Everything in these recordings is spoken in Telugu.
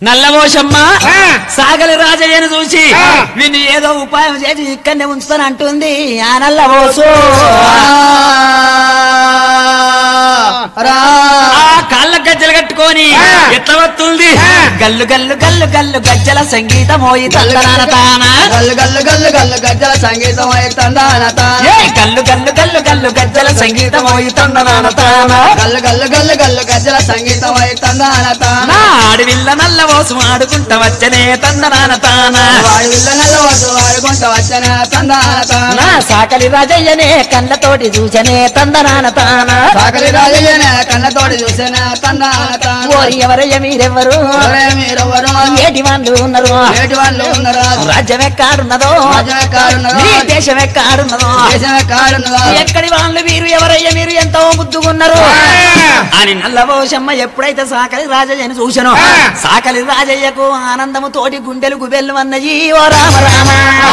నల్లమోషమ్మ ఆ. సాగలి రాజయ్యను చూసి ఆ. వీన్ని ఏదో ఉపాయం చేసి ఇక్కడనే ఉంచుతాను అంటుంది ఆ నల్లమోసు ఆ కాళ్ళ గజ్జలు కట్టుకొని ఆ. ఎట్లా వస్తుంది ఆ. గల్లు గల్లు గల్లు గల్లు గజ్జల సంగీతమోయి తందనాన తాన గల్లు గల్లు గల్లు గల్లు గజ్జల సంగీతం తందాన ఏ గల్లు గల్లు గల్లు గల్లు గజ్జల సంగీతమోయి తందనాన తాన గల్లు గల్లు గల్లు గల్లు గజ్జల సంగీతం తందాన నా ఆడివిల్ల నల్లమోసు ఆడుకుంటా వచ్చనే తందనాన తాన వాడు విల్ల నల్ల వద్దు వాడుకుంటా వచ్చన తందాన నా సాకలి రాజయ్యనే కళ్ళతోటి చూచనే తందనాన తాన సాకలి రాజయ్యన కళ్ళతోటి చూసిన తందాన ఓరి ఎవరయ్య మీరెవ్వరు మీరెవరు ఏటి వాళ్ళు ఉన్నారు ఏటి వాళ్ళు ఉన్నారా రాజ్యం ఎక్కాడున్నదో రాజ్యం ఎక్కాడున్నదో? నీ దేశం ఎక్కాడున్నదో దేశమే కాడున్నదా ఎక్కడి వాళ్ళు మీరు ఎవరయ్య మీరు ఎంతో ముద్దుగున్నారు అని నల్లబోషమ్మ ఎప్పుడైతే సాకలి రాజయ్యను చూసను ఆ. సాకలి రాజయ్యకు ఆనందము తోటి గుండెలు గుబెల్లు అన్నయి ఓ రామ రామ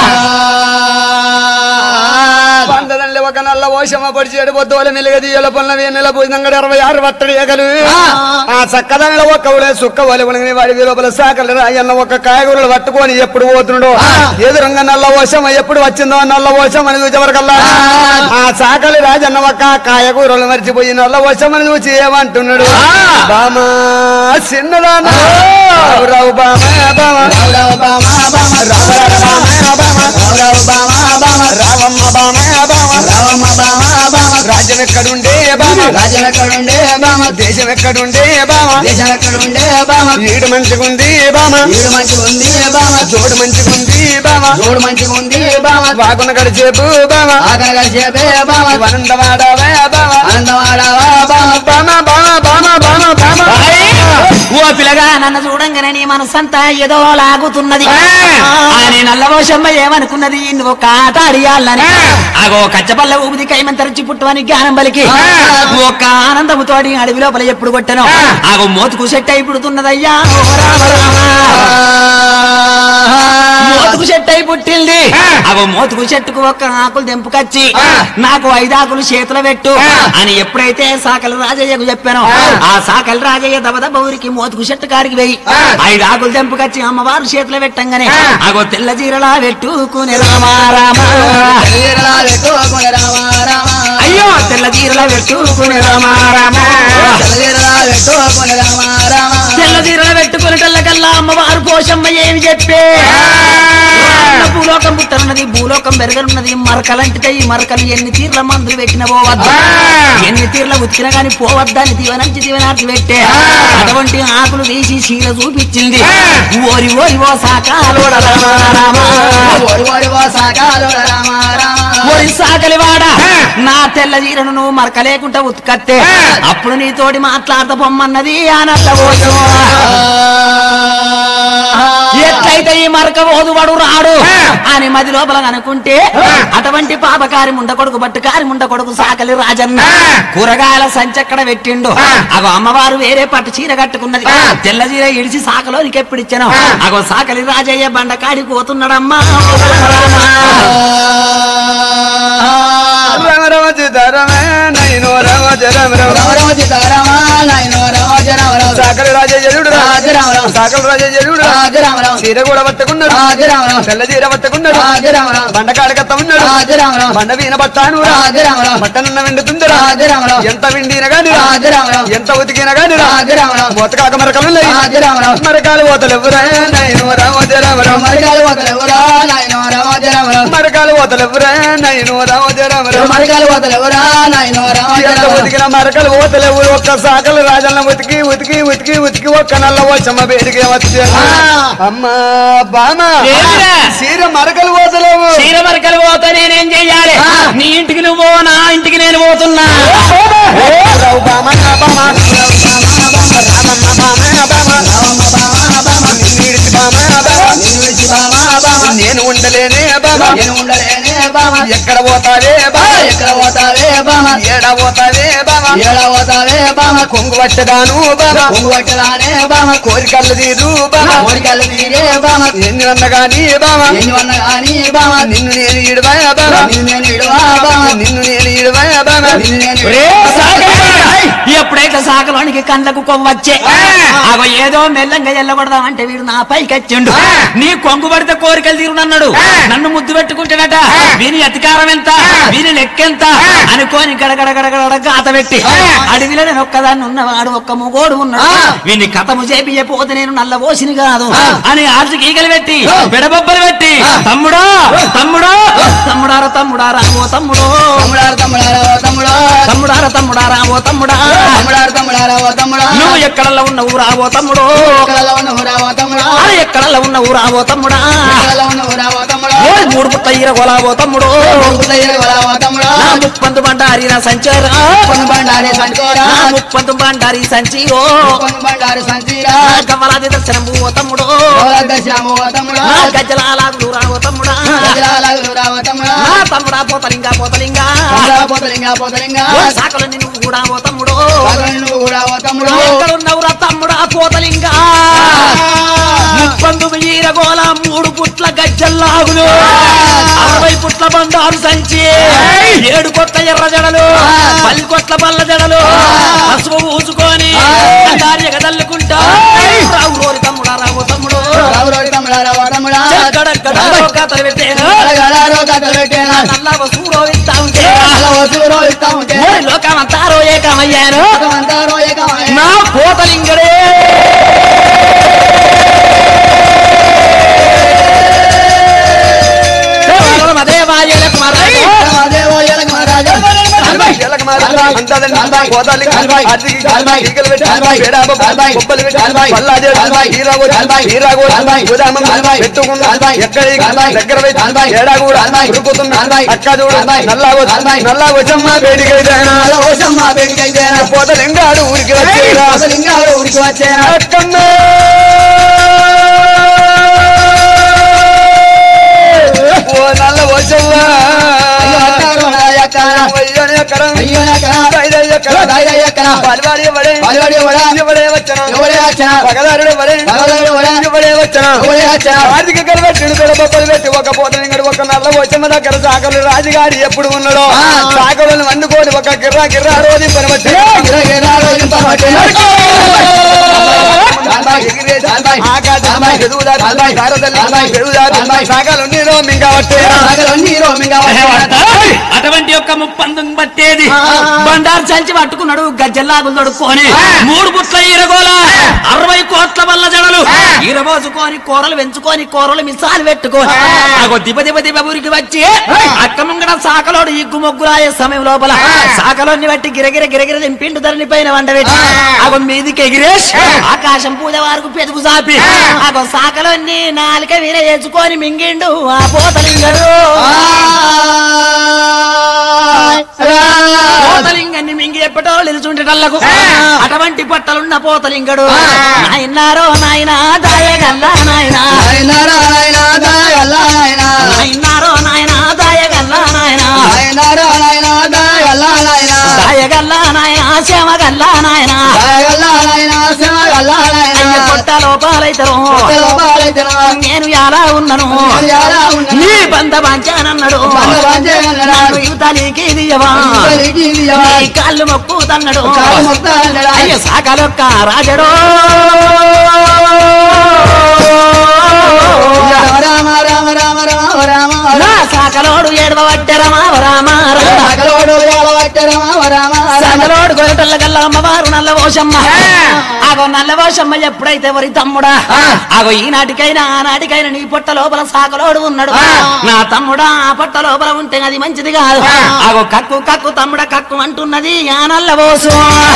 పంటదండి ఒక నల్ల ఓషమ్మ పొడి చేడు పొద్దుల మెలుగది ఎల పొన్న వేనెల భుజంగడ ఇరవై ఆరు వత్తడి ఎగలు ఆ చక్కదనలో ఒక్క ఉడే సుక్క ఒలి ఉనగని వాడి లోపల సాకలు రాయన్న ఒక కాయగూరలు పట్టుకొని ఎప్పుడు పోతున్నాడు ఎదురంగా నల్ల ఓషమ్మ ఎప్పుడు వచ్చిందో నల్ల ఓషం అని చూసేవరకల్లా ఆ సాకలి రాజన్న ఒక కాయగూరలు మర్చిపోయి నల్ల ఓషమ్మని చూసి ఏమంటున్నాడు బామా చిన్నదానా రావు రావు బామా బామా రావు బామా బామా రావు బామా బామా రావమ్మ బామా బామా రావమ్మ బామా బామా రాజ్యం ఎక్కడుండే బామా రాజ్యం ఎక్కడుండే బామా దేశం ఎక్కడుండే బామా దేశం ఎక్కడుండే బామా ఈడు మంచిగుంది బామా ఈడు మంచిగుంది బామా జోడు మంచిగుంది బామా జోడు మంచిగుంది బామా వాగున గడిచేపు బామా ఆగన గడిచేపే బామా వనందవాడవా బామా ఆనందవాడవా బామా బామా బామా బామా బామా బామా ఓ పిల్లగా నన్ను చూడంగానే నీ మనసంతా ఏదో లాగుతున్నది అని నల్లవోషమ్మ ఏమనుకున్నది నువ్వు ఒక ఆట ఆడియాలని అగో కచ్చపల్ల ఊపిది కైమంతరిచి పుట్టువని జ్ఞానం బలికి ఒక ఆనందముతోటి అడవి లోపల ఎప్పుడు కొట్టను అగో మోతుకు సెట్ అయి పుడుతున్నదయ్యా ఓ రామ రామ. మోతుకు చెట్టు అయి పుట్టింది అగో మోతుకు చెట్టుకు ఒక్క ఆకులు తెంపుకొచ్చి నాకు ఐదు ఆకులు చేతులు పెట్టు అని ఎప్పుడైతే సాకలి రాజయ్యకు చెప్పాను ఆ సాకలి రాజయ్య దబదబ ఊరికి మోతుకు చెట్టు కాడికి వెయ్యి ఐదు ఆకులు తెంపుకొచ్చి అమ్మవారు చేతులు పెట్టంగానే అగో తెల్ల చీరలా పెట్టుకుని రామా రామా అయ్యో తెల్ల చీరలా పెట్టుకుని రామా రామా తెల్ల చీరలు పెట్టుకునేటల్లకల్లా అమ్మవారు పోషమ్మ ఏమి చెప్పే రాళ్ళ భూలోకం పుట్టనున్నది భూలోకం పెరగనున్నది మరకలంటితే ఈ మరకలు ఎన్ని తీర్ల మందులు పెట్టిన పోవద్దు ఎన్ని తీర్ల ఉత్తిన గాని పోవద్దని దీవనంచి దీవనార్తి పెట్టే అటువంటి ఆకులు తీసి చీర చూపించింది ఓరి ఓరి ఓ సాకాలోడ రామ రామ. ఓరి సాకలివాడ నా తెల్ల చీరను నువ్వు మరక లేకుండా ఉత్కత్తే అప్పుడు నీతోటి మాట్లాడతా పొమ్మన్నది ఆనంద ఎట్లయితే ఈ మరక ఓదువాడు రాడు అని మది లోపల అనుకుంటే అటువంటి పాపకారి ముండ కొడుకు బట్టుకారి ముండ కొడుకు సాకలి రాజన్న కూరగాయల సంచక్కడ పెట్టిండు అగో అమ్మవారు వేరే పట్టు చీర కట్టుకున్నది తెల్ల చీర ఇడిచి సాకలోనికి ఎప్పుడు ఇచ్చాను అగో సాకలి రాజయ్య బండకాడి పోతున్నాడమ్మా రమ రమ చితరమే నైనో రమ జరమ రమ సాకలి రాజ జరుడు సాకలి రాజ జరుడు చీర కూడా పట్టుకున్నాడు తెల్ల చీర పట్టుకున్నాడు బండకాడకత్త ఉన్నాడు బండ వీణ పట్టాను బట్టనున్న విండుతుందిరా ఎంత విండిన గాని ఎంత ఉతికిన గాని మొత్తకాక మరకలు ఉన్నాయి. మరకాలు పోతలు ఎవరా నైనో రామ జరమ రమ మరకాలు పోతలు ఎవరా నైనో రామ జరమ రమ ఎంత ఉతికిన మరకలు పోతలేవు ఒక్క సాకలు రాజన్న ఉతికి ఉతికి ఉతికి ఉతికి ఒక్క నల్ల వచ్చమ్మ బయటికి వచ్చే అమ్మా బామా ఏంటిరా? చీర మరకలు పోతలేవు చీర మరకలు పోతే నేనేం చెయ్యాలి నీ ఇంటికి నువ్వు పో, నా ఇంటికి నేను పోతున్నా రావు బామా బామా రామమ్మ బామా బామా నిన్ను ఇడిచి బామా బామా నేను ఉండలేనే బామా నేను ఉండలేనే బామ ఎక్కడ పోతావే బామా ఎక్కడ పోతావే బామ ఏడ పోతావే బామా ఏడ పోతావే బామ కొంగు పట్టదాను బామా కొంగు పట్టలానే బామ కోరికలు తీరు బామా కోరికలు తీరే బామ ఎన్ని అన్నగాని బామా ఎన్ని వన్న గాని బామ నిన్ను నేను ఇడవా బామా నిన్ను నేను ఇడువా బామ నిన్ను నేను ఇడవా బామా నిన్ను నేను రే ఇడువా సాగరా! ఎప్పుడైతే సాకలోనికి కండ్లకు కొవ్వచ్చే ఆగో ఏదో మెల్లంగా ఎల్లగొడదామంటే వీడు నా పైకి వచ్చిండు నీ కొంగు పడితే కోరికలు తీరునన్నాడు నన్ను ముద్దు పెట్టుకుంటాడట వీని అధికారం ఎంత వీని లెక్కెంత అనుకోని గడగడ గడగడ గాత పెట్టి అడవిలో నేను ఒక్కదాన్ని ఉన్నవాడు ఒక్క ముగోడు ఉన్నాడు వీని కథము చేపియే పోతే నేను నల్ల ఓసిని కాదు అని ఆర్చి ఈగలు పెట్టి బిడబొబ్బలు పెట్టి తమ్ముడో తమ్ముడో తమ్ముడారా తమ్ముడారా ఓ తమ్ముడో తమ్ముడారు తమ్ముడారా ఓ తమ్ముడా తమ్ముడారా తమ్ముడారా ఓ తమ్ముడా తమ్ముడారు తమ్ముడారా ఓ తమ్ముడా నువ్వు ఎక్కడల్లో ఉన్న ఊరా ఓ తమ్ముడు ఎక్కడలో ఉన్న ఊరా ఓ తమ్ముడా ఆ ఎక్కడల్లో ఉన్న ఊరా ఓ తమ్ముడా ఎక్కడలో ఉన్న ఊరా ఓ తమ్ముడా ఓయ్ మూడు పుట్ట ఈరగోలా ఓ తమ్ముడు ఉదయం వరా ఓ తమ్ముడా నా ముప్పందు బండారి నా సంచారా కొను బండారి సంచోరా నా ముప్పందు బండారి సంచీరో కొను బండారి సంచీరా నా గవ్వలాది దర్శనం ఓ తమ్ముడు దశరాము ఓ తమ్ముడా నా గజ్జలాలాగులు రా ఓ తమ్ముడా గజలాలగులు రా ఓ తమ్ముడా నా తమ్ముడా పోతలింగా పోతలింగా గజలా పోతలింగా పోతలింగా ఓ సాకలు నిన్ను కూడా ఓ తమ్ముడు పగలు నువ్వు కూడా ఓ తమ్ముడు ఎక్కడున్నవురా తమ్ముడా పోతలింగా ముప్పందు ఈరగోల మూడు పుట్ల గజ్జల్లాగులు అరవై పుట్ల బండారు సంచి ఏడు కొట్ల ఎర్ర జడలు పది కొట్ల బల్ల జడలు పసుపు పూసుకొని కార్యక తల్లుకుంటా రావు రోరి తమ్ముడా రావు తమ్ముడు రావురోడి తమ్ముడా రా ఓ తమ్ముడా గడగడ కథలు పెట్టాను గడగడారో కథలు పెట్టేనా నల్ల వసూరో ఇస్తా ఉంటే అలా వసూరో ఇస్తా ఉంటే ఓరి లోకమంతారో ఏకమయ్యాను అంతారో ఏకమాయ నా పోతలింగడే దేవాలయలకు మహారాజు దేవో ఎలక మహారాజా అలా ఓసమ్మ బెడికైతేనా పోతలింగాడు ఊరికి వచ్చేరా అసలు ఊరికి వచ్చేనా అక్కమ్మే ఓ నల్ల వచ్చవ్వా అయ్యో అక్కారో నా యక్కారా అయ్యోనే ఎక్కడ అయ్యో నాకరా ధైర్యం ఎక్కడ ధైర్యం ఎక్కడా? పలివాడి ఎవడే పలివాడి ఎవడా? ఎవడే వచ్చనా ఎవడే వచ్చనా? పగదారుడు ఎవడే పగదారుడు ఎవడా? ఎవడే వచ్చనా ఎవడే వచ్చనా? ఆర్థిక కలబెట్టిడు బొబ్బలు పెట్టి ఒక పోతలింగడు ఒక నల్ల వచ్చమ్మ దగ్గర సాకలు రాజుగాడి ఎప్పుడు ఉన్నాడో ఆ. సాకలను వండుకొని ఒక గిర్రా గిర్రా రోజు పనిబట్టి గిరగిరా రోజుంపబట్టే. పగలన్నీ రోమింగా వచ్చేనా? అటువంటి యొక్క ముప్పందం పట్టేది బండారు సంచి పట్టుకున్నాడు గజ్జల్లాగులు తొడుక్కొని మూడు పుట్ల ఈరగోల అరవై కోట్ల వల్ల జడలు ఈరబోసుకొని కూరలు పెంచుకొని కూరలు మిసాలు పెట్టుకొని అగో దిబ దిబ దిబ ఊరికి వచ్చి అక్క ముంగడ సాకలోడు ఇగ్గు మొగ్గులాయే సమయం లోపల సాకలోని బట్టి గిరగిర గిరగిర దింపిండు ధరని పైన వండబెట్టి అగో మీదికి ఎగిరేష్ ఆకాశం పూజ వరకు పెదుగు సాపి అగో సాకలోని నాలుక వీర వేసుకొని మింగిండు ఆ పోతలింగడు పోతలింగాన్ని మింగి ఎప్పటో నిలుచుంటేటల్లకు అటువంటి పట్టలున్న పోతలింగడు నాయనారో నాయనా దాయగల్లా నాయనా నాయనారా నాయనా దాయల్లా నాయనా. నాయనారో నాయనా దాయగల్లా నాయనా నాయనారా నాయనా దాయల్లా నాయనా. దాయగల్లా నాయనా శ్యామగల్లా నాయనా దాయల్లా నాయనా, శివగల్లా నాయనా. అయ్య పొట్ట లోపాలైతరు కొత్తలో పాలైతేనా? నేను ఎలా ఉన్నను నేను ఎలా ఉన్నాను? నీ బంధ బాంచానన్నాడు బంధ బాంచానన్నాడు. నన్ను యువతలికి దియవా ఇద్దరికి ఇయ్యవా? నీ కాళ్ళు మొక్కుతన్నాడు కాలు మొక్కుతానన్నాడా? అయ్య సాకలొక్క రాజడో రామ రామ రామ రామ రామ నా రామ సాకలోడు ఏడవ వడ్డెరమా రామ సకలోడు ఏలవట్ట రామ రామ రామ సాకలోడు గొరటల్ల గల్ల అమ్మవారు నల్ల పోషమ్మ ఆగో నల్ల పోషమ్మ ఎప్పుడైతే వరి తమ్ముడా ఆగో ఈనాటికైనా ఆనాటికైనా నీ పొట్ట లోపల సాకలోడు ఉన్నాడు నా తమ్ముడా ఆ పొట్ట లోపల ఉంటే అది మంచిది కాదు ఆగో కక్కు కక్కు తమ్ముడ కక్కు అంటున్నది ఆ నల్ల పోసు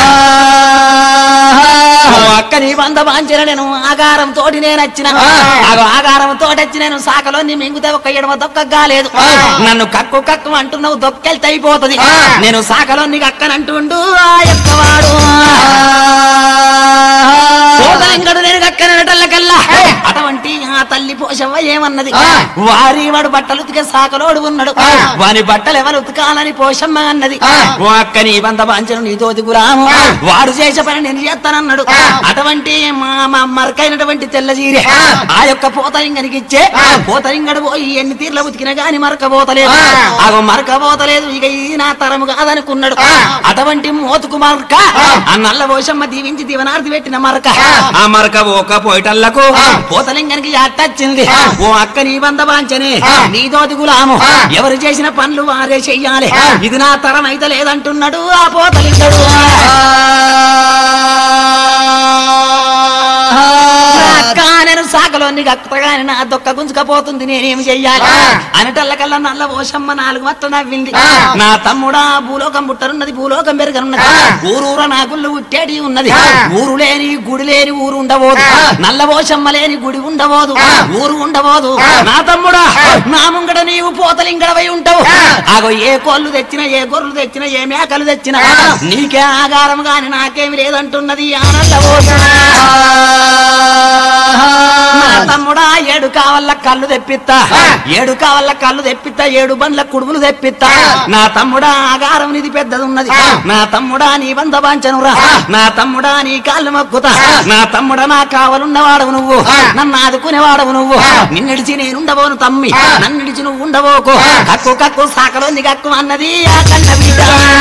ఓ అక్క నీ బంధ వాంచిన నేను ఆగారం తోటి నేను వచ్చిన ఆగో ఆగారం తోటి వచ్చి నేను సాకలో నీ మింగుతే ఒక ఎడమ దొక్క కాలేదు నన్ను కక్కు కక్కు అంటున్నావు దొక్కెళ్తే అయిపోతది నేను సాకలో నీకు అక్కనంటుండు ఆ ఎక్కవాడు సోదరంగడు నేను చక్కనటల్లకల్లా అటువంటి ఆ తల్లి పోషవ్వ ఏమన్నది వారి వాడు బట్టలు ఉతికే సాకలోడు ఉన్నాడు వాని బట్టలు ఎవరు ఉతకాలని పోషమ్మ అన్నది ఓ అక్క నీ బంద బాంచను నీ తోటి గులాము వాడు చేసే పని నేను చేస్తానన్నాడు అటువంటి మా మా మరకైనటువంటి తెల్లజీరే ఆ యొక్క పోతరింగనికి ఇచ్చే పోతరింగడు పోయి ఎన్ని తీర్ల ఉతికినా గాని మరక పోతలేదు అగో మరక పోతలేదు ఇక ఇది నా తరము కాదనుకున్నాడు అటువంటి మోతుకు మరక ఆ నల్ల పోషమ్మ దీవించి దీవనార్థి పెట్టిన మరక ఆ మరక ఒక పోయిటల్లకు పోతలింగానికి అట్టచ్చింది ఓ అక్క నీ బంద బాంచనే నీ తోటి గులాము ఎవరు చేసిన పనులు వారే చెయ్యాలి ఇది నా తరం అయితే లేదంటున్నాడు ఆ పోతలింగడు అక్క నేను సాకలోని గక్కగాని నా దొక్క గుంజుకపోతుంది నేనేం చెయ్యాలి అనటల్లకల్లా నల్ల ఓషమ్మ నాలుగు మట్ల నవ్వింది నా తమ్ముడా భూలోకం పుట్టనున్నది భూలోకం పెరగనున్నది ఊరూర నా గుళ్ళు ఉట్టేటి ఉన్నది ఊరు లేని గుడి లేని ఊరు ఉండబోదు నల్ల ఓషమ్మ లేని గుడి ఉండబోదు ఊరు ఉండబోదు నా తమ్ముడా నా ముంగడ నీవు పోతలింగడవై ఉంటావు ఆగో ఏ కోళ్ళు తెచ్చినా ఏ గొర్రెలు తెచ్చినా ఏ మేకలు తెచ్చినా నీకే ఆగారం గాని నాకేమి లేదంటున్నది ఆ నల్ల ఓషమ్మ నా తమ్ముడా ఏడు కావల్ల కళ్ళు తెప్పిత్తా ఏడు కావల్ల కళ్ళు తెప్పిత్తా ఏడు బండ్ల కుడుములు తెప్పిత్తా నా తమ్ముడా ఆగారం నిధి పెద్దది ఉన్నది నా తమ్ముడా నీ బంధ వాంచనురా నా తమ్ముడా నీ కాళ్ళు మొక్కుతా నా తమ్ముడా నా కావలున్నవాడవు నువ్వు నన్ను ఆదుకునేవాడవు నువ్వు నిన్నిడిచి నేనుండబోను తమ్మి నన్నిడిచి నువ్వు ఉండబోకు కక్కు కక్కు సాకలో కక్కు అన్నది ఆ కన్న బిడ్డ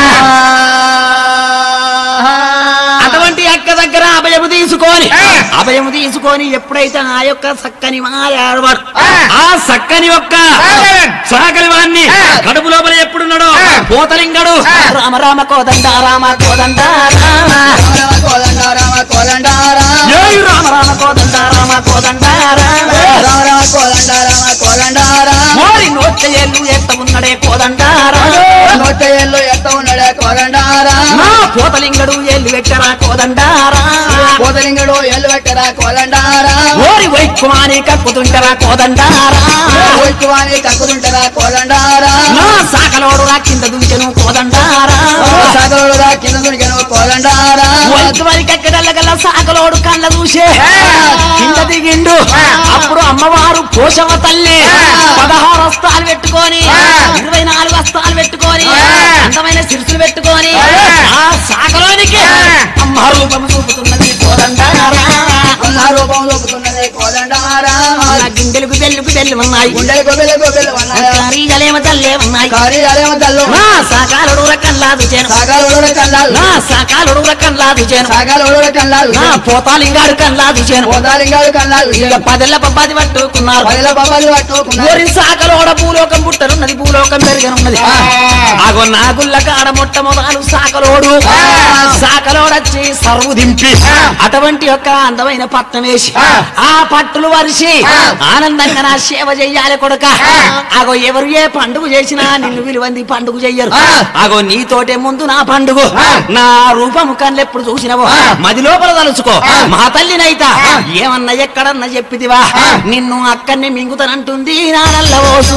అటువంటి అక్క దగ్గర అభయము తీసుకొని అభయము తీసుకొని ఎప్పుడైతే ఆ యొక్క సక్కని మాయాడవాడు ఆ సక్కని యొక్క సాకలి వాణ్ణి కడుపు లోపల ఎప్పుడున్నాడో పోతలింగడు రామ రామ కోదండ రామ కోదండ రామ కోదండ రామ కోదండ రామ జై రామ రామ కోదండ రామ కోదండ రామ రామ రామ కోదండ రామ కోదండ రామ ఓరి నోట్ల ఏళ్ళు ఎత్త ఉన్నడే కోదండ రామ నొట్ట ఎల్లు ఎత్త ఉన్నాడే కోదండ రామ నా పోతలింగడు ఏళ్ళు పెట్టరా కోదండ రామ కోదలింగడు ఎల్లు పెట్టరా కోదండ రామ ఓరి వైక్కుమాని కక్కుతుంటరా కోదండ రామ వచ్చువాని కక్కుతుంటారా కోదండ రామ నా సాకలోడు రా కింద దుంచెను కోదండారా సగలుడుగా కింద దునికెను కోదండ రామ వంతువారికి ఎక్కడల్లగల్ల సాకలోడు కళ్ళ చూసే కింద దిగిండు అప్పుడు అమ్మవారు పోషవ తల్లి పదహారు వస్తాలు పెట్టుకొని ఇరవై నాలుగు వస్తాలు పెట్టుకొని అందమైన సిరుసులు పెట్టుకొని ఆ సాకలోనికి అమ్మ రూపం చూపుతున్నది కోదండారా అన్న రూపం చూపుతున్నది కోదండ రామ నా గిండెలకు బెల్లుకు బెల్లు ఉన్నాయి గుండెలు గొబ్బెలు గొబ్బెలు ఉన్నాయా కరీగలేమ తల్లే ఉన్నాయి కార్యాలయం తల్లు నా సాకాలుడు రకల్లాదు చేను సగాలు కన్నాలు నా సాకాలుడు రకల్లాదు చేను సగాలు కన్నాలు నా పోతాలింగాడు కల్లాదు చేను కోదాలింగాలు కన్నాలు ఇక పదెల్ల పబ్బాది పట్టుకున్నారు పదిల బాబాలు పట్టుకున్నారు ఊరి సాకలోడ భూలోకం పుట్టనున్నది భూలోకం పెరగనున్నది ఆగో నాగుల్ల కాడ మొట్టమొదలు సాకలోడు సాకలోడొచ్చి సర్వు దింపి అటువంటి యొక్క అందమైన పట్నం వేసి ఆ పట్టులు వరిసి ఆనందంగా నా సేవ చెయ్యాలి కొడుక ఆగో ఎవరు ఏ పండుగ చేసినా నిన్ను విలువంది పండుగ చెయ్యరు ఆగో నీతోటే ముందు నా పండుగ నా రూపము కళ్ళెప్పుడు చూసినవో మది లోపల తలుచుకో మా తల్లినైతా ఏమన్నా ఎక్కడన్నా చెప్పిదివా నిన్ను అక్కడిని మింగుతానంటుంది నా నల్ల ఓసు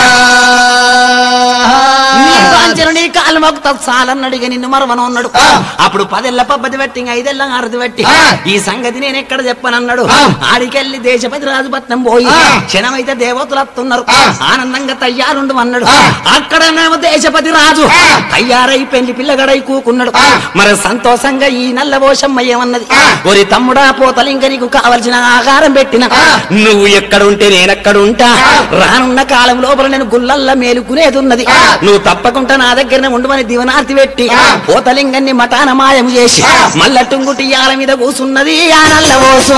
నీ కాంచెను నీ కాలు మొక్కుతా చాలన్నాడు ఇక నిన్ను మరవను అన్నాడు అప్పుడు పదెళ్ళ పబ్బది పెట్టి ఇంక ఐదెళ్ళ ఆరది పెట్టి ఈ సంగతి నేను ఎక్కడ చెప్పనన్నాడు ఆడికెళ్ళి దేశపతి రాజుపట్నం పోయి క్షణమైతే దేవతలు వస్తున్నారు ఆనందంగా తయ్యారుండు అన్నాడు అక్కడనేమో దేశపతి రాజు తయ్యారై పెళ్లి పిల్లగడై కూకున్నాడు మరి సంతోషంగా ఈ నల్ల పోషమ్మ ఏమన్నది ఒరి తమ్ముడా పోతలింక నీకు కావలసిన ఆహారం పెట్టిన నువ్వు ఎక్కడుంటే నేనెక్కడుంటా రానున్న కాలం లోపల నేను గుల్లల్లా మేలుకునేది ఉన్నది నువ్వు తప్పకుండా నా దగ్గరనే ఉండమని దివనార్తి పెట్టి పోతలింగాన్ని మటాన మాయం చేసి మల్ల టుంగుటియాల మీద కూసున్నది ఆ నల్ల ఓసు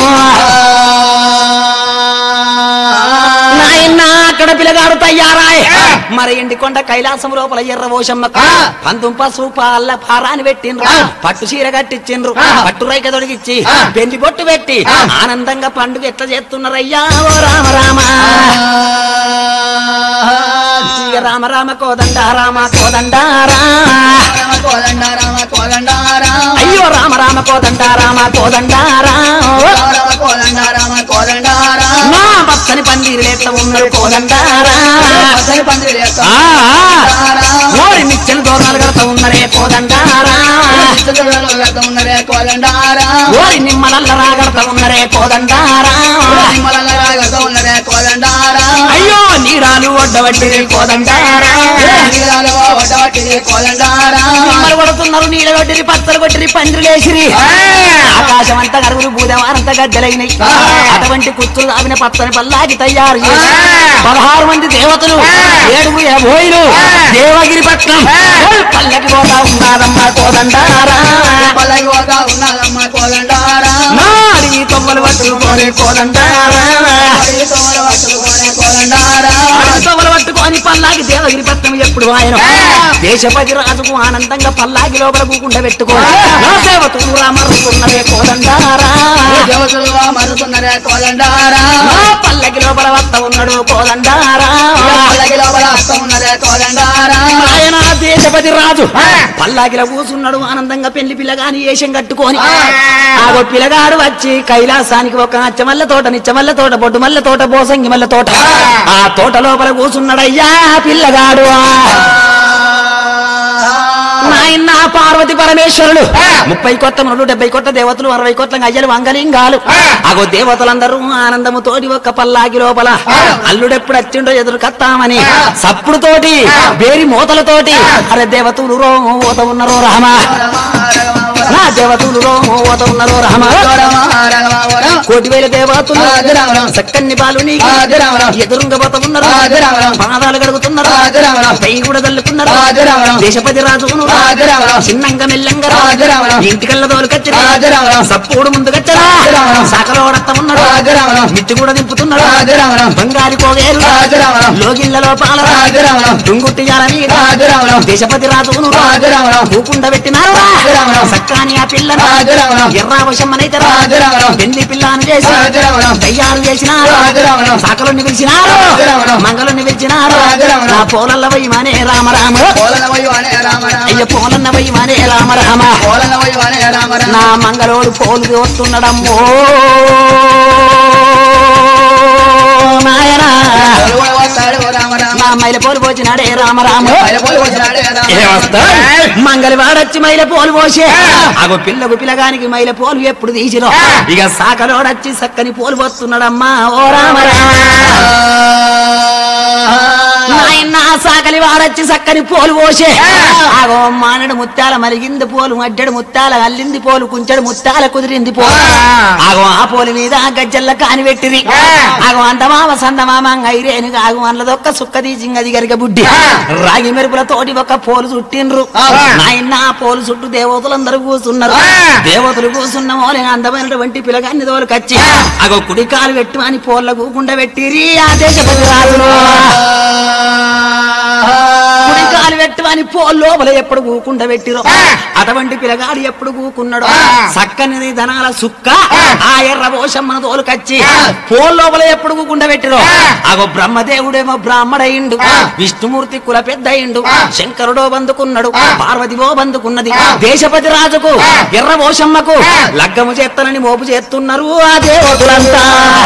నాయనా అక్కడ పిల్లగాడు తయ్యారాయ్ మరి ఎండి కొండ కైలాసం లోపల ఎర్ర ఓషమ్మకు పంతుం పసుపు పాల పారాని పెట్టిండ్రు పట్టు చీర కట్టించిండ్రు పట్టు రైక తొడిగిచ్చి పెళ్లి బొట్టు పెట్టి ఆనందంగా పండుగ ఎట్లా చేస్తున్నారయ్యా ఓ రామ రామ ఇక రామ రామ కోదండ రామ కోదండ రా రామ కోదండ రామ కోదండ రామ అయ్యో రామ రామ కోదండ రామ కోదండ రా రామ కోదండ రామ కోదండ రామ నా భక్త పచ్చని పందిరి లేట్ల ఉన్నారు కోదండారా పచ్చని పందిరి వేస్తాం. ఆ, ఆ. కోదండారా. ఓరి నిచ్చెన దూరాలు కడతా ఉన్నరే కోదండారా చిత్తూరులో వేస్తాం ఉన్నరే కోదండారా. ఓరి నిమ్మలల్ల రాగడతా ఉన్నరే కోదండారా నిమ్మలంగా రాగలుగుతా ఉన్నరే కోదండారా. అయ్యో నీడాలు ఒడ్డబట్టి కోదండారా నీరాలు ఒడ్డబట్టిది కోదండారా. నిమ్మలు కొడుతున్నారు నీళ్ళ కొట్టిరి పత్తలు కొట్టిరి పందిరి లేసిరి ఆకాశం అంతా కరుగురు భూదేవారంతా గద్దెలైనయి అటువంటి కుత్తులు దావిన పచ్చని పల్లాకి తయారు చేసి పదహారు మంది దేవతలు ఏడుగురు ఏభోయిలు దేవగిరి పట్నం పల్లకి పోతా ఉన్నారమ్మా కోదండారా పల్లకి పోతా ఉన్నదమ్మ కోదండారా. నా అడిగి తొమ్మలు పట్టుకోరే కోదండారా అడవి తోమలు పట్టుకునే కోదండారా. అడవి తొమ్మలు పట్టుకొని పల్లాకి దేవగిరి పట్నం ఎప్పుడు ఆయన దేశపతి రాజుకు ఆనందంగా పల్లాకి లోపల కూకుండా పెట్టుకోని నా దేవతలు రామరుతున్నవే కోదండారా దేవతలు మరుతున్నరే కోదండారా. నా పల్లకి లోపల వత్త ఉన్నాడు కోదండారా పల్లకి లోపల వస్తా ఉన్నరే కోదండారా. ఆయన దేశపతి రాజు పల్లాకిలో కూసున్నాడు ఆనందంగా పెళ్లి పిల్లగాని వేషం కట్టుకొని ఆగో పిల్లగాడు వచ్చి కైలాసానికి ఒక అచ్చమల్ల తోట నిచ్చమల్ల తోట బొడ్డు మల్ల తోట బోసంగి మల్ల తోట ఆ తోట లోపల కూసున్నాడయ్యా పిల్లగాడు నాయన పార్వతి పరమేశ్వరుడు ముప్పై కొత్త మునులు డెబ్బై కొత్త దేవతలు అరవై కొత్త అయ్యలు వంగలింగాలు అగో దేవతలందరూ ఆనందము తోటి ఒక్క పల్లాకి లోపల అల్లుడెప్పుడు వచ్చిండో ఎదురు కత్తామని సప్పుడు తోటి బేరి మూతలతోటి అరే దేవతలు రో ఓత ఉన్నరో రహమ నా దేవతలు రో ఓత ఉన్నరో రహమ కోటి వేల దేవతలు సక్కన్ని పాలు నీకు ఎదురుంగ పోత ఉన్నారు పాదాలు గడుగుతున్నారు పై కూడా తల్లుకున్నారు దేశపతి రాజు చిన్నంగా మెల్లంగా ఇంటికల్ల తోలుకొచ్చారు సప్పుడు ముందుకొచ్చారా సకలో రక్త ఉన్నాడు మిట్టి కూడా దింపుతున్నాడు బంగారి పోగేరు లోగిళ్ళ లోపాల తుంగుట్టి మీద దేశపతి రాజును పూకుండ పెట్టినారు సక్కాని ఆ పిల్లను ఎర్రావశమ్మనైతే పెళ్లి పిల్లను చేసి తయారు చేసినారు సాకలుని పిలిచినారు మంగళుని పిలిచినారు నా పోలల్ల వయ్యమనే రామరామ అయ్య పోలన్న వయ్యమనే రామరామ నా మంగళోడు పోలు వస్తున్నాడమ్మో నాయనా నా మైల పోలు పోచినాడే రామరామ మంగళ వాడొచ్చి మైల పోలు పోసే అగో పిల్లకు పిల్లగానికి మైల పోలు ఎప్పుడు తీసిరో ఇక సాకలోడొచ్చి సక్కని పోలు పోతున్నాడమ్మా ఓ రామరామ నాయన సాకలి వాడొచ్చి సక్కని పోలు పోసే ఆగో మానడు ముత్యాల మలిగింది పోలు మడ్డడు ముత్యాల అల్లింది పోలు కుంచెడు ముత్యాల కుదిరింది పోలు ఆగో ఆ పోలు మీద గజ్జల్ల కాని పెట్టిరి ఆగో అంతమామ సందమామ ఐరేను ఆగు అన్నదొక్క సుక్క తీసింగది గరిగ బుడ్డి రాగి మెరుపుల తోటి ఒక పోలు చుట్టిండ్రు నాయన ఆ పోలు చుట్టూ దేవతలందరూ కూర్చున్నారు దేవతలు కూర్చున్న మోలే అందమైనటువంటి పిలగాన్ని తోలుకొచ్చి అగో కుడి కాలు పెట్టు అని పోళ్ళ కూకుండా పెట్టిరి ఆ దేశపతి రాజును కుడి కాలు పెట్టు అని పో లోపల ఎప్పుడు కూకుండా పెట్టిరో అటువంటి పిల్లగాడు ఎప్పుడు కూకున్నాడు సక్కని ధనాల సుక్క ఆ ఎర్ర పోషమ్మన తోలుకచ్చి పో లోపల ఎప్పుడు కూకుండా పెట్టిరో అగో బ్రహ్మదేవుడేమో బ్రాహ్మడయిండు విష్ణుమూర్తి కుల పెద్దయిండు శంకరుడో బందుకున్నాడు పార్వతివో బందుకున్నది దేశపతి రాజుకు ఎర్ర పోషమ్మకు లగ్గము చేస్తానని మోపు చేస్తున్నారు ఆ దేవతులంతా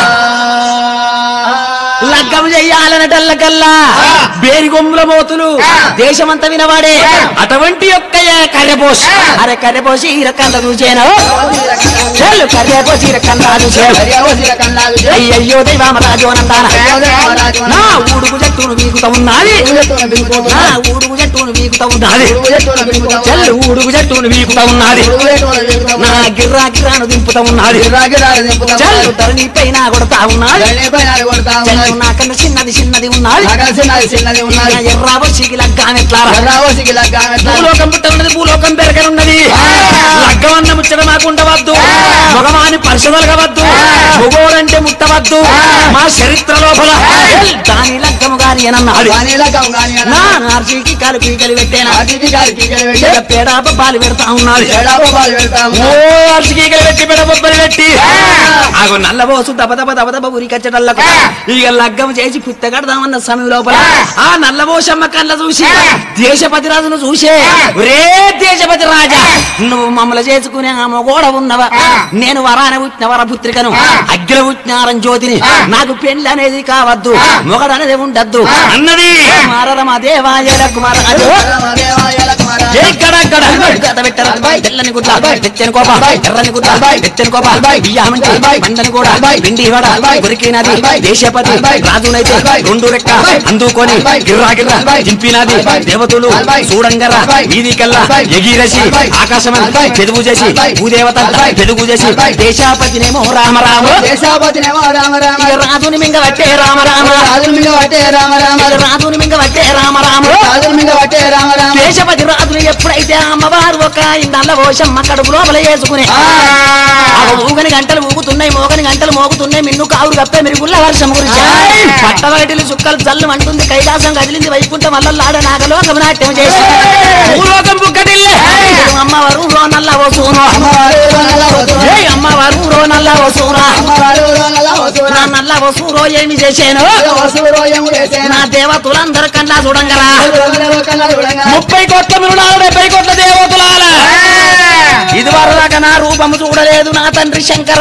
లగ్గం చెయ్యాలనటల్లకల్లా బేరి గొమ్ముల మోతులు దేశమంతా వినవాడే అటువంటి యొక్క కర్రెపోష్ అరే కర్రెపోసి ఈ రకంగా చూసేను చెల్లు కర్రెపోసి ఈ రకంగా చూసేను అయ్యయ్యో దైవామరాజు అనందాన నా ఊడుగు జట్టును వీకుతా ఉన్నది నా ఊడుగు జట్టును వీకుతా ఉన్నది చెల్లు ఊడుగు జట్టును వీకుతా ఉన్నది నా గిర్రా గిర్రాను దింపుతా ఉన్నది చెల్లు ధరణి పైన కొడతా ఉన్నది చెల్లు నాకన్నా చిన్నది చిన్నది ఉన్నది చిన్నది ఉన్నది ఎర్రాబొచ్చికి లగ్గానెట్లా ఎర్రావోసికి లగ్గా భూలోకం పుట్ట ఉన్నది భూలోకం పెరగనున్నది లగ్గమన్న ముచ్చట మాకు ఉండవద్దు మగవాని పరిశోధనగవద్దు భూగోళంటే ముట్టవద్దు మా చరిత్ర లోపల దాని లగ్గముగా గాని అన్నాడు వాణిల గంగాని నా నార్జీకి కాలు పీకలు పెట్టేనా అతిథి గారి పీకలు పెట్టి ఇక పేడ బొబ్బాలు పెడతా ఉన్నాడు ఎడాప పాలు పెడతాము ఓ అర్జీకలు పెట్టి పేడ బొబ్బలు పెట్టి ఆగో నల్లబోసు దబ దబ దబ దబ ఉరికచ్చటల్లకు ఇక లగ్గం చేసి పుత్తగడదామన్న సమయం లోపల ఆ నల్లబోసమ్మ కళ్ళ చూసి దేశపతి రాజును చూసే రే దేశపతి రాజా నువ్వు మమ్మల్ని చేసుకునే ఆ మగోడ ఉన్నవా నేను వరాన పుట్టిన వరపుత్రికను అగ్గిల పుట్టినారం జ్యోతిని నాకు పెళ్లి అనేది కావద్దు మొగడనేది ఉండద్దు అన్నది మారరమా దేవాయల కుమారాజు రామదేవాయల కుమారా ఎక్కడక్కడ గత పెట్టరు తెల్లని గుడ్ల తెచ్చని కోప ఎర్రని గుడ్ల తెచ్చని కోప బియ్యామంచి మందని కూడా పిండి వడ కొరికినది దేశపతి రాజునైతే రెండు రెక్క అందుకొని గిర్రా గిర్రా దింపినది దేవతలు చూడంగరా వీధి కల్లా ఎగిరసి ఆకాశం చెదుగు చేసి భూదేవత చెదుగు చేసి దేశాపతినేమో రామ రామ దేశాపతినేమో రామ రామ ఇక రాజుని మింగ వట్టే రామ రామ రాజుల మీద పట్టే రామ రామ ఇక రాజుని మింగ వట్టే రామ రామ రాజుల మీద పట్టే రామ రామ దేశపతి రాజులు ఎప్పుడైతే అమ్మవారు ఒక నల్ల ఓషమ్మ కడుపు లోపల వేసుకునే ఆ ఊగని గంటలు ఊగుతున్నాయి మోగని గంటలు మోగుతున్నాయి మిన్ను కావులు కప్పే మెరుగుళ్ళ వర్షం గురించి పట్టవైటిలు చుక్కలు జల్లు అంటుంది కైలాసం కదిలింది వైకుంఠం వల్లలాడ నాగలోకం నాట్యం చేసి భూలోకం బుక్కటిల్లే అమ్మవారు రో నల్ల ఓసూను అమ్మవారు నల్ల వసూరా. ఏ అమ్మవారు రో నల్ల ఓసూరా అమ్మవారు నల్ల వసూరా. నా నల్ల ఓసూరో ఏమి చేశాను వసూరు ఏమో చేసేనా. నా దేవతలందరి కన్నా చూడంగరా చూడంగరా, కన్నా చూడంగరా. ముప్పై కోట్ల మృణాలు డెబ్బై కోట్ల దేవతలాల ఇది వరదాకా నా రూపము చూడలేదు నా తండ్రి శంకర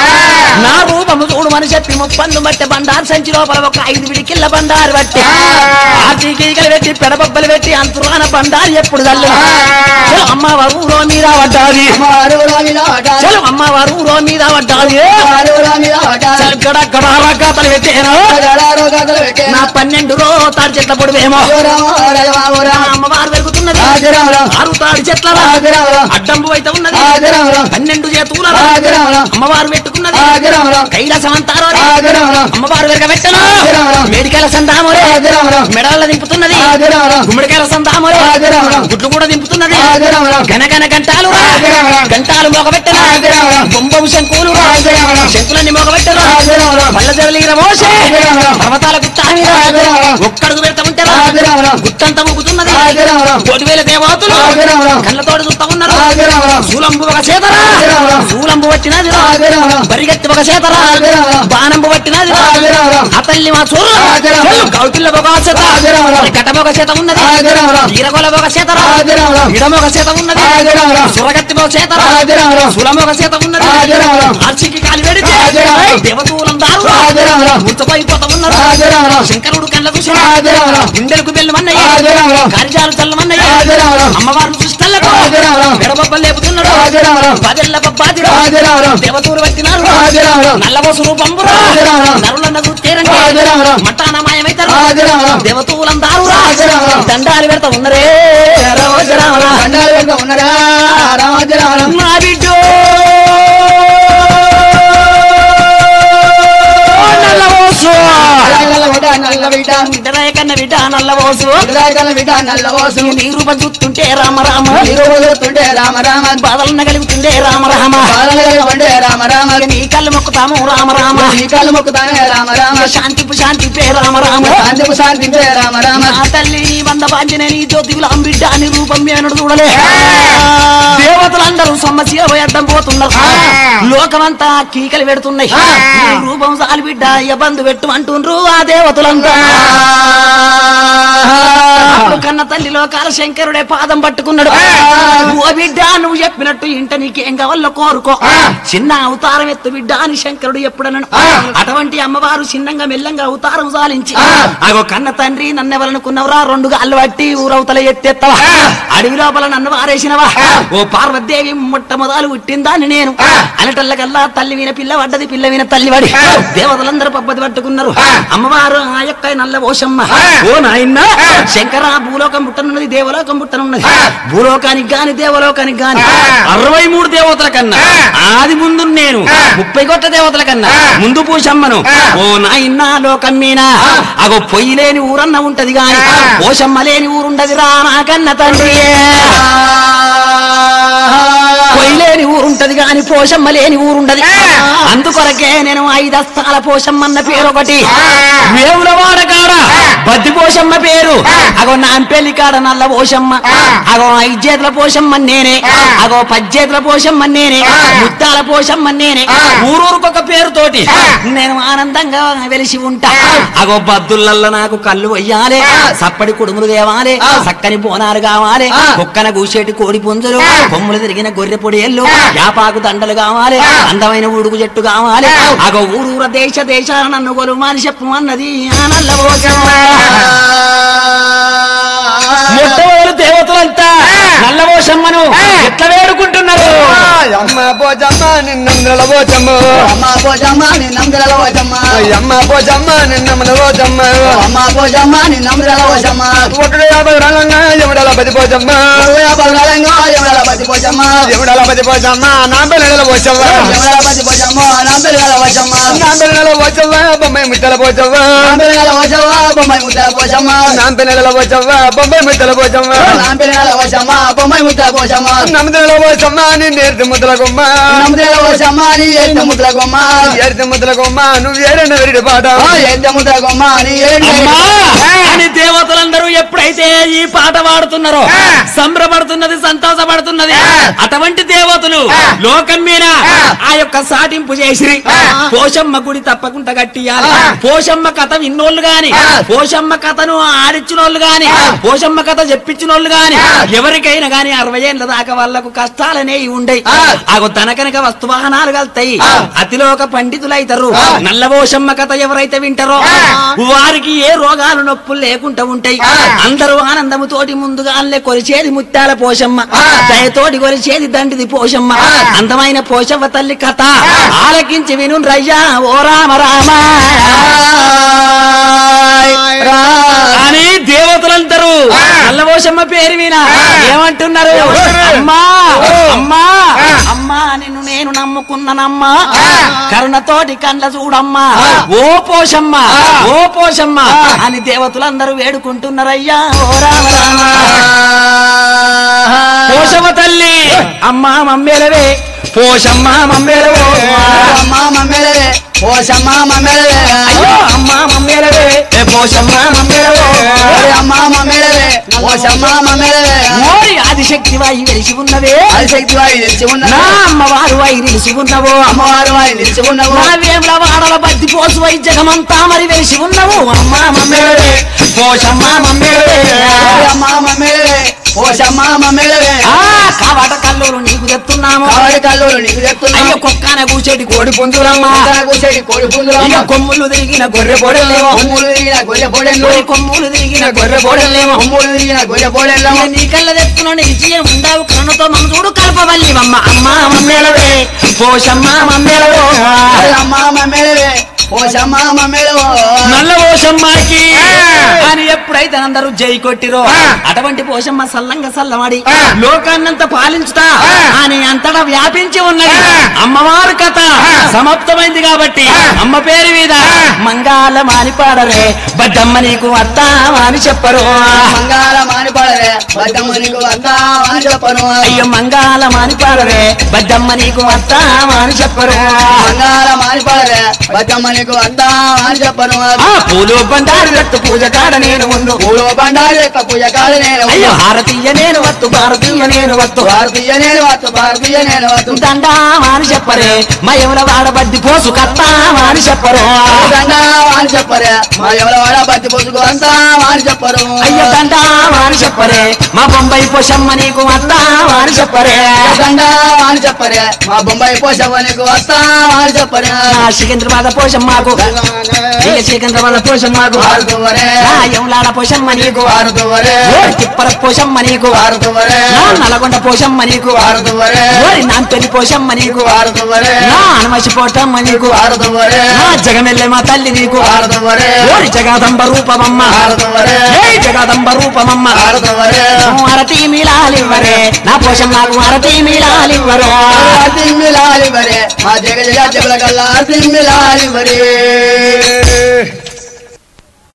నా రూపము చూడమని చెప్పి ముప్పందు బట్టి బండారు సంచి లోపల ఒక ఐదు విడికిళ్ళ బండారు బట్టి ఆర్టీకీకలు పెట్టి పెడబొబ్బలు పెట్టి అంతురాన బండారు ఎప్పుడు తల్లి అమ్మవారు ఊరో మీద పడ్డాది అమ్మవారు మీద పడ్డారు. చలో అమ్మవారు ఊరో మీద పడ్డాది అమ్మవారు మీద పడ్డారు. చల్ గడ గడ రకాతలు పెట్టాను గడారు గదలు పెట్టారు. నా పన్నెండు రో తాడి చెట్ల పొడివేమో ఓ రామ, ఓ రామ, ఓ రామ. అమ్మవారు పెరుగుతున్నది ఆదిరామరా. ఆరు తాడి చెట్ల ఆదిరామరా. అడ్డంబు అయితే ఉన్నది ఆదిరామరా. పన్నెండు చేతుల ఆదిరామరా. అమ్మవారు పెట్టుకున్నది ఆదిరామరా. కైలాసమంతారో ఆదిరామరా. అమ్మవారు వెరగబెట్టను ఆదిరామరా. మేడికాయల సందామోరే ఆదిరామరా. మెడల దింపుతున్నది ఆదిరామరా. గుమ్మడికాయల సందామోరే ఆదిరామరా. గుడ్లు కూడా దింపుతున్నది ఆదిరామరా. గనగన గంటాలు ఆదిరామరా. గంటాలు మోగబెట్టను ఆదిరామరా. బొంబము శంకులు ఆదిరామరా. శంకులన్నీ మోగబెట్టను ఆదిరామరా. పళ్ళ జరలీర మోసే ఆదిరామరా. పర్వతాల గుట్ట మీద ఆదిరామరా. ఒక్కడుగు పెడతా ఉంటారా ఆదిరామరా. గుట్టంతా ఊగుతున్నది ఆదిరామరా. కోటి వేల దేవతలు ఆదిరామరా. కళ్ళతోడు చూస్తా ఉన్నారు ఆదిరామరా. శూలంబు ఒక చేతరా ఆదిరామరా. శూలంబు పట్టినది ఆదిరామరా. బరిగెత్తి ఒక చేతరా ఆదిరామరా. బాణంబు పట్టినది ఆదిరామరా. ఆ తల్లి మా చూరు ఆదిరామరా. గౌపిల్ల ఒక చేత ఆదిరామరా. కటమ ఒక చేత ఉన్నది ఆదిరామరా. ఈరగొల ఒక చేతరా ఆదిరామరా. ఇడమ ఒక చేత ఉన్నది ఆదిరామరా. సురగత్తి ఒక చేతరా ఆదిరామరా. శూలం ఒక చేత ఉన్నది ఆదిరామరా. ఆర్చికి కాలి పెడితే ఆదిరామరా. దేవతూలందారు ఆదిరామరా. ముచ్చపోయిపోతా ఉన్నారు ఆదిరామరా. శంకరుడు కళ్ళ చూసి ఆదిరామరా. గుండెలకు బెల్లమన్నయ్య ఆదిరామరా. కార్యాలు చల్లమన్నయ్య ఆదిరామరా. అమ్మవారిని చూస్తలకు ఆదిరామరా. ఎడబొబ్బలు లేపుతున్నాడు ఆదిరామరా. పదెళ్ళ బొబ్బాదిరా ఆదిరామరా. దేవతూరు పట్టినారు ఆదిరామరా. నల్లబోసు రూపంబురా ఆదిరామరా. నరులన్న చూస్తేరంటే ఆదిరామరా. మట్టాన మాయమైతారు ఆదిరామరా. దేవతూలందారు ఆదిరామరా. దండాలు పెడతా ఉన్నరే రామోజరామరా. దండాలు వెనుక ఉన్నరా రామాజరామరం నా బిడ్డో నల్లబోసు నల్ల బిడ్డ నల్ల బిడ్డ బిడ్డరాయ కన్న బిడ్డ నల్లబోసు బిడ్డ బిడ్డ నల్ల కోసం నీ రూపం చూస్తుంటే రామ రామ నిరోధుతుంటే రామ రామ బాధలన్న కలుగుతుండే రామ రామ ఉండే రామ రామ నీ కళ్ళు మొక్కుతాము రామ రామ శ్రీకాలు మొక్కుతానే రామ రామ శాంతిపు శాంతి పే రామ రామ శాంతిపు శాంతించే రామ రామ నా తల్లి నీ వంద బాంజనే నీ జ్యోతిగులు అంబిడ్డ అని రూపం మేనడు చూడలే దేవతలందరూ సమస్య అడ్డం పోతున్నారు లోకమంతా కీకలు పెడుతున్నాయి నీ రూపం సాలి బిడ్డ బంధు పెట్టు అంటుండ్రు ఆ దేవతలంతా అప్పుడు కన్న తల్లి లోకాల శంకరుడే పాదం పట్టుకున్నాడు ఓ బిడ్డ నువ్వు చెప్పినట్టు ఇంట నీకేం కావాలో కోరుకో చిన్న అవతారం ఎత్తు బిడ్డ అని శంకరుడు ఎప్పుడన్నాడు అటువంటి అమ్మవారు చిన్నంగా మెల్లంగా అవతారం సాలించి అగో కన్న తండ్రి నన్నెవరనుకున్నవరా రెండు గాళ్ళు పట్టి ఊరవతల ఎత్తెత్తవా అడవి లోపల నన్ను వారేసినవా ఓ పార్వతీదేవి మొట్టమొదలు పుట్టిందాన్ని నేను అనటల్లకల్లా తల్లి విన పిల్ల పడ్డది పిల్ల విన తల్లి పడి దేవతలందరూ పబ్బది పట్టుకున్నారు అమ్మవారు ఆ యొక్క నల్ల ఓషమ్మ ఓ నాయన్న శంకర భూలోకం పుట్టనున్నది దేవలోకం పుట్టనున్నది భూలోకానికి గాని దేవలోకానికి గాని అరవై మూడు దేవతల కన్నా ఆది ముందు నేను ముప్పై కోట్ల దేవతల కన్నా ముందు పూషమ్మను ఓ నాయన్న లోకం మీనా అగో పొయ్యి లేని ఊరన్న ఉంటది గాని పోషమ్మ లేని ఊరుండది రా నా కన్న తండ్రి పొయ్యి లేని ఊరుంటది గాని పోషమ్మ లేని ఊరుండది అందుకొరకే నేను ఐదస్తాల పోషమ్మ అన్న పేరు ఒకటి వేవుల వాడ కాడ బద్ది పోషమ్మ పేరు అగో నాంపల్లి కాడ నల్ల పోషమ్మ అగో ఐదు చేతుల పోషమ్మ నేనే అగో పజ్జేతుల పోషమ్మ నేనే ముత్తాల పోషమ్మ నేనే ఊరూరుకొక పేరుతోటి నేను ఆనందంగా వెలిసి ఉంటా అగో బద్దులల్లో నాకు కళ్ళు వయ్యాలే సప్పడి కుడుములు తేవాలే చక్కని బోనాలు కావాలి కుక్కన కూసేటి కోడి పుంజులు కొమ్ములు తిరిగిన గొర్రె పొడియళ్ళు యాపాకు దండలు కావాలి అందమైన ఉడుగు చెట్టు కావాలి అగో ఊరూర దేశ దేశ నన్ను కొలు మాని చెప్పు అన్నది ఆ నల్ల పోషమ్మ మొట్టమొదలు దేవతలంతా నల్ల పోషమ్మను ఎట్లా వేడుకుంటున్నారు అమ్మ పోచమ్మ నిన్నమ్మ పోచమ్మ అమ్మ పోజమ్మ నిన్నందుల పోజమ్మ అమ్మ పోచమ్మ నిన్నమ్మ పోచమ్మ అమ్మ పోజమ్మ నిన్నందుల పోజమ్మ ఒకటి యాభై రంగంగా ఎవడాల పది పోచమ్మ బలరంగా ఎవడ పది పోజమ్మ ఎవడాల పది పోచమ్మ నా పిల్లల పోచమ్మ ఎవడ పది పోజమ్మ నా పిల్లల పోజమ్మ నా పిల్లల పోచమ్మ బొమ్మాయి మిట్టల పోచమ్మ నా పిల్లల పోజమ్మ బొమ్మాయి ముద్దల పోజమ్మ నా పిల్లల పోచమ్మ బొమ్మాయి మిట్టల పోచమ్మ నా పిల్లల పోజమ్మ బొమ్మాయి ముద్దల పోజమ్మ నమ్మదల పోచమ్మ నీ నేర్తి ముద్దల కొమ్మ నమ్ముదల పోజమ్మ నీ ఎంత ముద్దల గొమ్మ ఏర్తి ముద్దల కొమ్మ నువ్వు ఏడన్న వెరిడి పాట ఎంత ముద్దల గొమ్మ నీ ఏంటి అమ్మా అని దేవతలందరూ ఎప్పుడైతే ఈ పాట పాడుతున్నారో సంబరపడుతున్నది సంతోషపడుతున్నది అటువంటి దేవతలు లోకం మీద ఆ యొక్క సాటింపు చేసి పోషమ్మ గుడి తప్పకుండా కట్టియాలి పోషమ్మ కథ విన్నోళ్ళు గాని పోషమ్మ కథను ఆడిచ్చినోళ్ళు గాని పోషమ్మ కథ చెప్పించినోళ్ళు గాని ఎవరికైనా గాని అరవై ఏళ్ళ దాకా వాళ్ళకు కష్టాలనేవి ఉండయి ఆగో తనకనక వస్తువాహనాలు కలుతాయి అతిలోక పండితులైతారు నల్ల పోషమ్మ కథ ఎవరైతే వింటారో వారికి ఏ రోగాలు నొప్పులు లేకుండా ఉంటాయి అందరూ ఆనందము తోటి ముందుగానే కొలిచేది ముత్యాల పోషమ్మ దయతోటి కొలిచేది దండిది పోషమ్మ అందమైన పోషవ్వ తల్లి కథ ఆలకించి విను రయ్యా ఓ రామ రామ అని దేవతలందరూ నల్లపోషమ్మ పేరు విన ఏమంటున్నారు అమ్మా అమ్మా అమ్మా నిన్ను నేను నమ్ముకున్నానమ్మా కరుణతోటి కండ్ల చూడమ్మా ఓ పోషమ్మ ఓ పోషమ్మ అని దేవతలందరూ వేడుకుంటున్నారయ్యా ఓ రామ రామ పోషమ్మ తల్లి అమ్మా మమ్మేలవే పోషమ్మ మమ్మేలవో అమ్మ మమ్మేలే పోషమ్మ మమ్మేలే అయ్యో అమ్మా మమ్మేలవే ఏ పోషమ్మ మమ్మేలవో అమ్మ మమ్మేలే పోషమ్మ మమ్మేలే ఓరి ఆదిశక్తి వాయి వెలిసి ఉన్నవే ఆదిశక్తి వాయి నిలిచి నా ఉన్నవో అమ్మవారు వాయి నిలిసి ఉన్నవో అమ్మవారు వాయి నిలిచి ఉన్నవో నా వేముల వాడల బద్ది పోసు వై జగమంతా మరి వెలిసి ఉన్నవు అమ్మా మమ్మేలవే పోషమ్మ మమ్మేలవే అమ్మ మమ్మేలే పోషమ్మ మమ్మేలే ఆ కావాట కల్లోలు నీకు చెప్తున్నాము కావడి కల్లోలు నీకు చెప్తున్నా అయ్యో కుక్కన కూచేటి కోడి పుంజులమ్మా కూసేటి కోడి పుంజులు ఇక కొమ్ములు తిరిగిన గొర్రె పొడలేమో కొమ్ములు తిరిగిన గొర్రె పొడెళ్ళు ఓరి కొమ్ములు తిరిగిన గొర్రె పొడలేమో కొమ్ములు తిరిగిన గొర్రె పొడెళ్ళు ఇక నీ కళ్ళ తెచ్చుకున్న నిలిచి ఉండావు కన్నుతో మన చూడు కల్పవల్లి అమ్మ అమ్మ మమ్మేలవే పోషమ్మ మమ్మేలవో అమ్మ మమ్మేలే పోషమ్మ మమ్మేలో నల్ల పోషమ్మకి అని ఎప్పుడైతే అందరూ జై కొట్టిరో అటువంటి పోషమ్మ సల్లంగా సల్లమాడి లోకాన్నంత పాలించుతా అని అంతటా వ్యాపించి ఉన్నది అమ్మవారి కథ సమాప్తమైంది కాబట్టి అమ్మ పేరు మీద మంగాల మానిపాడరే బద్దమ్మ నీకు అత్తా అని చెప్పరు మంగాళ మానిపడరే బద్దమ్మ నీకు వద్దా అని చెప్పను అయ్యో మంగాల మానిపాడరే బద్దమ్మ నీకు అత్తా అని చెప్పరు మంగాళ మానిపడరే బద్దమ్మ నీకు వద్దా అని చెప్పను ఆ పూలు బండారు కట్టు పూజ కాడ నేను ముందు పూలో బండారు యొక్క పూజ కాదు నేను అయ్యో హారతీయ నేను వత్తు భారతీయ నేను వత్తు భారతీయ నేను వత్తు భారతీయ నేను వత్తు దండా అని చెప్పరే మయముల వాడబద్ది పోసు కత్తా అని చెప్పరు దండా అని చెప్పరే మా ఎవరి వాడ బతి పొసుకు అంతా అని చెప్పరు అయ్య దండా అని చెప్పరే మా బొంబాయి పోషమ్మ నీకు అత్తా అని చెప్పరే దండా అని చెప్పరే మా బొంబాయి పోషవ్వ నీకు వస్తా అని చెప్పరే నా సికింద్రాబాద్ పోషమ్మకు ఇక సికింద్రాబాద్ పోషమ్మకు వారుతువరే నా యములాడ పోషమ్మ నీకు వారుతువరే ఓరి తిప్పర పోషమ్మ నీకు వారుతువరే నా నల్గొండ పోషమ్మ నీకు వారుతువరే ఓరి నాంపెల్లి పోషమ్మ నీకు వారుతువరే నా అనమసి పోటమ్మ నీకు వారుతువరే నా జగమెల్లె మా తల్లి నీకు వారుతువరే ఓరి జగదంబ రూపమమ్మ వారుతువరే ఏ జగదంబ రూపమమ్మ వారుతువరే అరతి మీలాలివ్వరే నా పోషం నాకు అరతి మీలాలివ్వరు తిమ్మిలాలి వరే మా జగ జగ జగల గల్లా తిమ్మిలాలి వరే